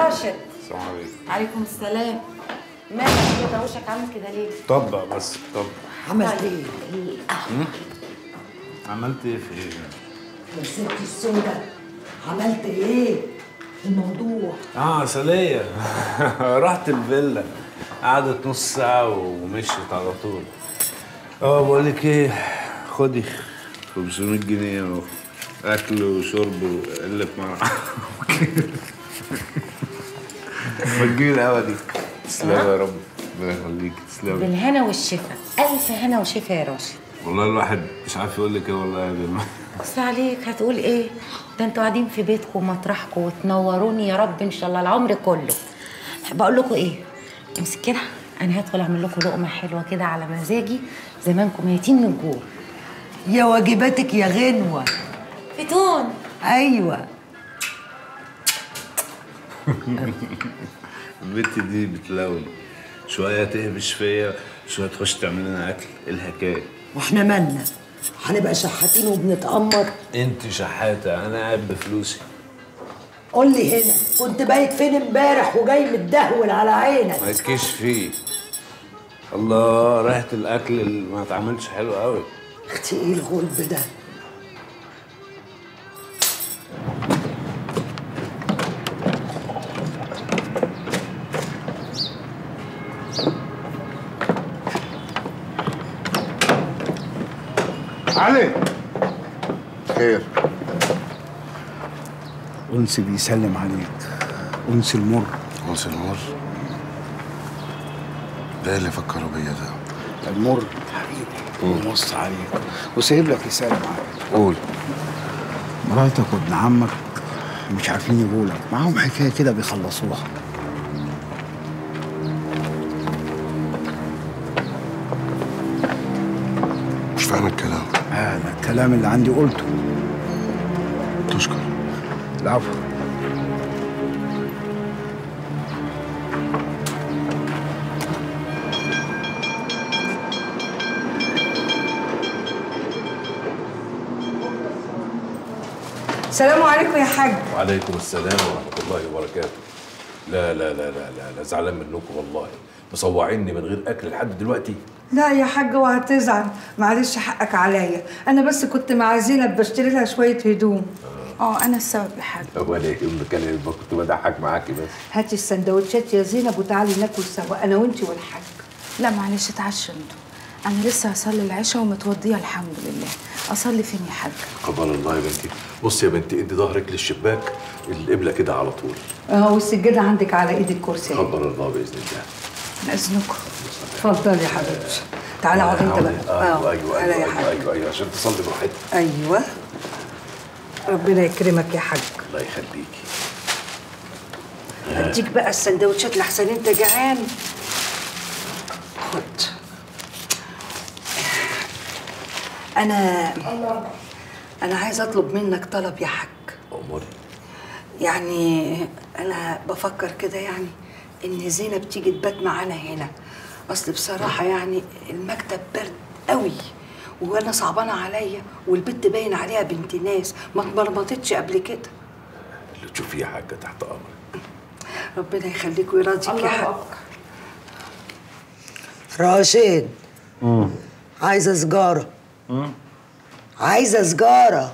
راشد السلام عليكم عليكم السلام مالك كده وشك عامل كده ليه؟ طبق بس طبق عملت ايه؟ عملت ايه في ايه؟ يا ستي السودة عملت ايه؟ الموضوع اه عسلية رحت الفيلا قعدت نص ساعة ومشيت على طول اه بقول لك ايه خدي 500 جنيه اهو اكل وشرب وقلة مرعى ما تجيبي القهوة دي تسلمي يا رب ربنا يخليك تسلمي بالهنا والشفا ألف هنا وشفا يا راشد والله الواحد مش عارف يقول لك ايه والله يا جماعة بس عليك هتقول ايه؟ ده انتوا قاعدين في بيتكم ومطرحكم وتنوروني يا رب ان شاء الله العمر كله بقول لكم ايه؟ امسك كده انا هدخل اعمل لكم لقمه حلوه كده على مزاجي زمانكم ميتين من الجوع يا واجباتك يا غنوة فتون ايوه البت دي بتلون شوية تهبش فيا شوية تخش تعمل لنا أكل إيه الحكاية واحنا مالنا هنبقى شحاتين وبنتأمر أنت شحاتة أنا قاعد بفلوسي قول لي هنا كنت بايت فين امبارح وجاي متدهول على عينك ما يتكش فيه الله ريحة الأكل اللي ما اتعملش حلو قوي اختي ايه الغلب ده علي خير أنس بيسلم عليك أنس المر انس المر ده اللي فكروا بيا ده المر حبيبي ومص عليك وسايب لك يسلم عليك قول مراتك وابن عمك مش عارفين يقولك معاهم حكاية كده بيخلصوها مش فاهم الكلام هذا الكلام اللي عندي قلته تشكر العفو السلام عليكم يا حاج وعليكم السلام ورحمة الله وبركاته لا لا لا لا لا, لا زعلان منكم والله مصوعيني من غير أكل لحد دلوقتي لا يا حاج اوعى تزعل معلش حقك عليا انا بس كنت مع زينب بشتري لها شويه هدوم اه انا السبب يا حاج ولا يهمك أنا يبقى كنت بضحك معاكي بس هاتي السندوتشات يا زينب وتعالي ناكل سوا انا وانتي والحاج لا معلش اتعشى انتوا انا لسه هصلي العشاء ومتوضيه الحمد لله اصلي فين يا حاج قبل الله يا بنتي بصي يا بنتي ادي ظهرك للشباك القبلة كده على طول اه والسجاده عندك على ايد الكرسي أهي. قبل الله بإذن الله من اذنكم اتفضلي يا حبيبتي تعالى اقعد انت بقى أيوه أيوه تعالى أيوه يا حاج أيوه, أيوه, أيوه عشان تصلي براحتك ايوه ربنا يكرمك يا حاج الله يخليكي اديك بقى السندوتشات لحسن انت جعان خد انا انا عايز اطلب منك طلب يا حاج أموري يعني انا بفكر كده يعني ان زينب تيجي تبات معانا هنا اصل بصراحه يعني المكتب برد قوي وانا صعبانه عليا والبت باين عليها بنت ناس ما اتمرمطتش قبل كده اللي تشوفيه يا حاجة تحت أمرك ربنا يخليك ويرضيك يا حاج راشد عايزة سجارة عايزة سجارة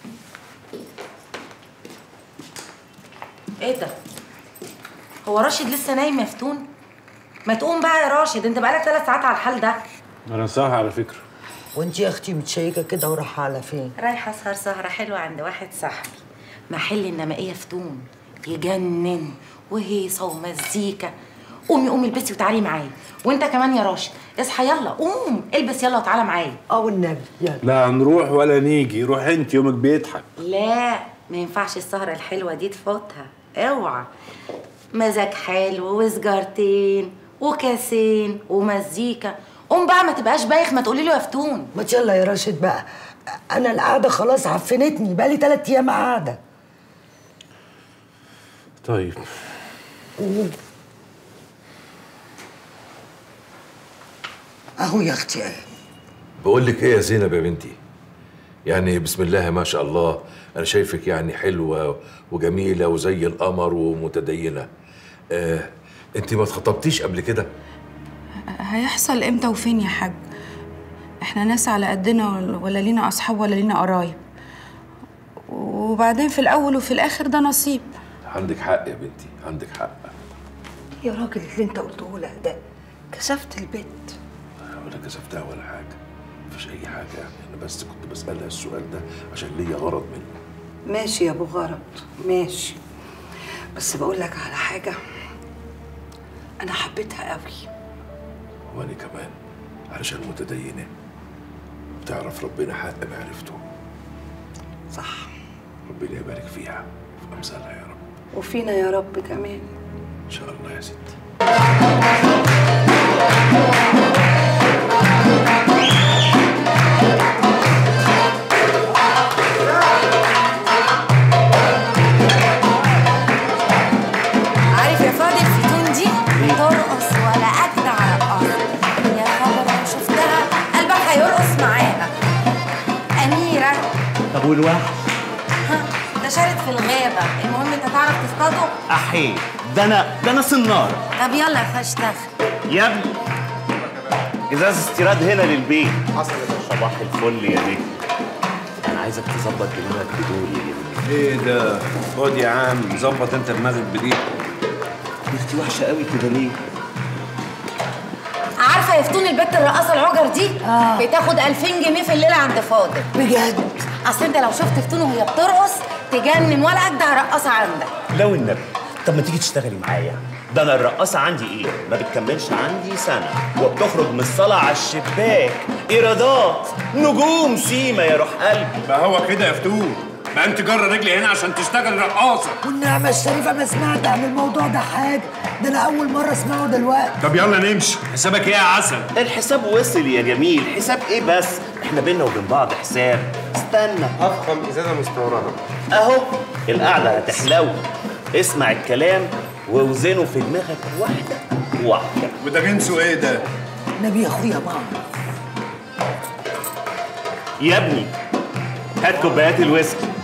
ايه ده؟ هو راشد لسه نايم يا فتون؟ ما تقوم بقى يا راشد انت بقالك ثلاث ساعات على الحال ده أنا صح على فكرة وانت يا اختي متشيكة كده ورايحة على فين؟ رايحه اسهر سهره حلوه عند واحد صاحبي محل النمائيه فتون يجنن وهيصه ومزيكا قومي قومي البسي وتعالي معايا وانت كمان يا راشد اصحى يلا قوم البس يلا وتعالى معايا اه والنبي يلا لا نروح ولا نيجي روح أنت يومك بيضحك لا ما ينفعش السهرة الحلوة دي تفوتها اوعى مزاج حلو وسجارتين وكاسين ومزيكا قوم بقى ما تبقاش بايخ ما تقولي له يا فتون ما يلا يا راشد بقى انا القعدة خلاص عفنتني بقالي تلات ايام قاعدة طيب اهو يا اختي اهي بقول لك ايه يا زينب يا بنتي يعني بسم الله ما شاء الله انا شايفك يعني حلوه وجميله وزي القمر ومتدينه آه انت ما اتخطبتيش قبل كده هيحصل امتى وفين يا حاج احنا ناس على قدنا ولا- ولا لينا اصحاب ولا لينا قرايب وبعدين في الاول وفي الاخر ده نصيب عندك حق يا بنتي عندك حق يا راجل اللي انت قلته لها ده كسفت البيت ولا كسفتها ولا حاجه مفيش اي حاجه يعني انا بس كنت بسالها السؤال ده عشان ليا غرض منه ماشي يا ابو غرض ماشي بس بقول لك على حاجه انا حبيتها قوي وانا كمان علشان متدينه بتعرف ربنا حق معرفته صح ربنا يبارك فيها في امثالها يا رب وفينا يا رب كمان ان شاء الله يا ستي عارف يا فاضل الفتون دي ترقص ولا اجدع رقاصه يا خبر لو شفتها قلبك هيرقص معاها اميره طب والواحد ها ده شارد في الغابه المهم انت تعرف تصطاده احي ده انا ده انا صنار طب يلا يا فشتخ يا ابني ازاز استيراد هنا للبيت حصل صباح الفل يا بيه انا عايزك تظبط دماغك بدول يا جميل ايه ده خد يا عم ظبط انت دماغك بدي اختي وحشه قوي كده ليه عارفه يا فتون البت الرقاصه العجر دي آه. بتاخد 2000 جنيه في الليله عند فاضل بجد اصل انت لو شفت فتون وهي بترقص تجنن ولا اجدع رقاصه عندك لو النبي طب ما تيجي تشتغلي معايا ده انا الرقاصه عندي ايه ما بتكملش عندي سنه وبتخرج من الصاله على الشباك ايرادات نجوم سيما يا روح قلبي ما هو كده يا فتون ما انت جر رجلي هنا عشان تشتغل رقاصه والنعمة الشريفة ما سمعت عن الموضوع ده حاجة ده أنا أول مرة أسمعه دلوقتي طب يلا نمشي حسابك ايه يا عسل الحساب وصل يا جميل حساب ايه بس احنا بينا وبين بعض حساب استنى افخم ازازه مستورده اهو القعده هتحلو اسمع الكلام واوزنه في دماغك واحده واحده وده جنسه ايه ده نبي يا أخويا معه يا ابني هات كوبايات الويسكي